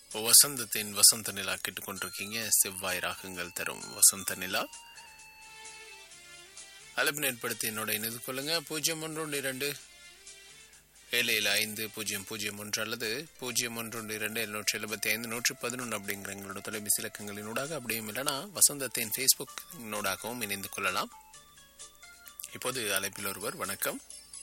வசந்தத்தின் வசந்த நிலா கேட்டுக்கொண்டிருக்கீங்க செவ்வாய் ராகங்கள் தரும் வசந்த நிலா அழைப்பு ஏற்படுத்தி என்னோட இணைந்து கொள்ளுங்க பூஜ்ஜியம் ஒன்று ஒன்று இரண்டு ஏழு ஏழு ஐந்து பூஜ்ஜியம் பூஜ்ஜியம் ஒன்று அல்லது பூஜ்ஜியம் ஒன்று ஒன்று இரண்டு எழுநூற்றி எழுபத்தி ஐந்து நூற்றி பதினொன்று அப்படிங்கிற எங்களோட தொலைபேசி இலக்கங்களினூடாக அப்படியும் இல்லைனா வசந்தத்தின் ஃபேஸ்புக் நூடாகவும் இணைந்து கொள்ளலாம் இப்போது அழைப்பில் ஒருவர் வணக்கம்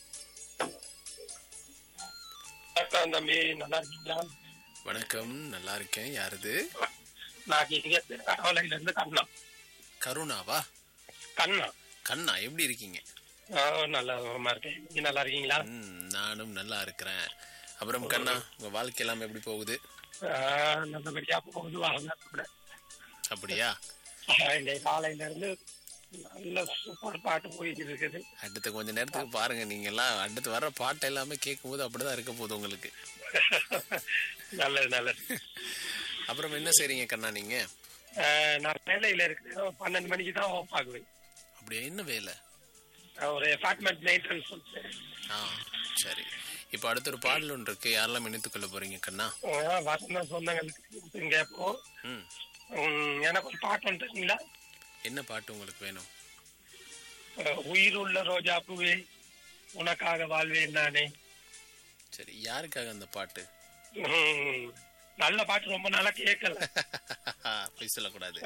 வணக்கம் தம்பி நல்லா இருக்கீங்களா வணக்கம் நல்லா இருக்கேன் யாருது நான் இங்க கடவுளையில இருந்து கண்ணா கருணாவா கண்ணா கண்ணா எப்படி இருக்கீங்க ஆ, நல்லா சுகமா இருக்கேன் நீங்க நல்லா இருக்கீங்களா ம், நானும் நல்லா இருக்கிறேன் அப்புறம் கண்ணா உங்க வாழ்க்கை எல்லாம் எப்படி போகுது ஆ, நல்லபடியா போகுது வாழ்ந்தோட அப்படியா இந்த காலையில இருந்து நல்ல சூப்பர் பாட்டு போயிட்டு இருக்குது அடுத்த கொஞ்ச நேரத்துக்கு பாருங்க நீங்க எல்லாம் அடுத்து வர்ற பாட்டு எல்லாமே கேட்கும் போது அப்படிதான் இருக்க போகுது உங்களுக்கு நல்லது நல்லது அப்புறம் என்ன செய்றீங்க கண்ணா நீங்க ஆ, நான் வேலையில இருக்கிறேன் பன்னெண்டு மணிக்கு தான் ஓப் ஆகுவேன் அப்படியா என்ன வேலை நான் ஒரு அபார்ட்மெண்ட் மெயின்டெனன்ஸ் ஆ சரி இப்போ அடுத்த ஒரு பாடல் ஒன்று இருக்கு யாரெல்லாம் இணைத்துக் கொள்ள போறீங்க கண்ணா வசந்த சொந்தங்களுக்கு கேட்போம் ம் உம், எனக்கு ஒரு பாட்டு வந்துட்டீங்களா என்ன பாட்டு உங்களுக்கு வேணும் உயிர் உள்ள ரோஜா பூவே உனக்காக வாழ்வேன் நானே சரி யாருக்காக அந்த பாட்டு உம், நல்ல பாட்டு ரொம்ப நாளா கேட்கல போய் சொல்லக்கூடாது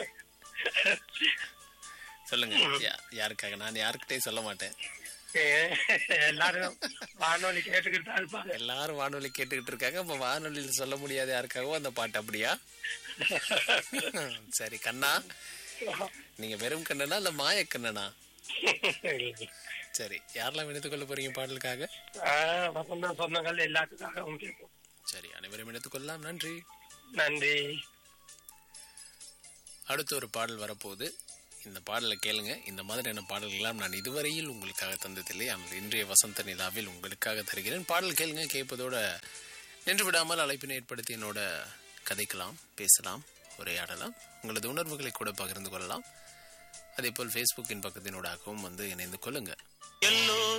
சொல்லுங்க யா- யாருக்காக நான் யாருக்கிட்டையும் சொல்ல மாட்டேன் எல்லாரும் வானொலி கேட்டுக்கிட்டு தான் இருப்பாங்க எல்லாரும் வானொலி கேட்டுக்கிட்டு இருக்காங்க அப்ப வானொலியில் சொல்ல முடியாத யாருக்காகவும் அந்த பாட்டு அப்படியா சரி கண்ணா நீங்க வெறும் கண்ணனா இல்ல மாய கண்ணனா சரி யாரெல்லாம் இணைத்துக் கொள்ள போறீங்க பாடலுக்காக ஆஹ் வசந்தா சொந்தங்கள் எல்லாத்துக்காகவும் கேட்போம் சரி அனைவரும் இணைத்துக் கொள்ளலாம் நன்றி நன்றி அடுத்த ஒரு பாடல் வரப்போகுது இந்த பாடலை கேளுங்க இந்த மாதிரியான பாடல்கள்லாம் நான் இதுவரையில் உங்களுக்காக தந்ததில்லை ஆனால் இன்றைய வசந்த நிலாவில் உங்களுக்காக தருகிறேன் பாடல் கேளுங்க கேட்பதோட நின்று விடாமல் அழைப்பினை ஏற்படுத்தி என்னோட கதைக்கலாம் பேசலாம் உரையாடலாம் உங்களது உணர்வுகளை கூட பகிர்ந்து கொள்ளலாம் அதே போல் ஃபேஸ்புக்கின் பக்கத்தினூடாகவும் வந்து இணைந்து கொள்ளுங்க எல்லோரும்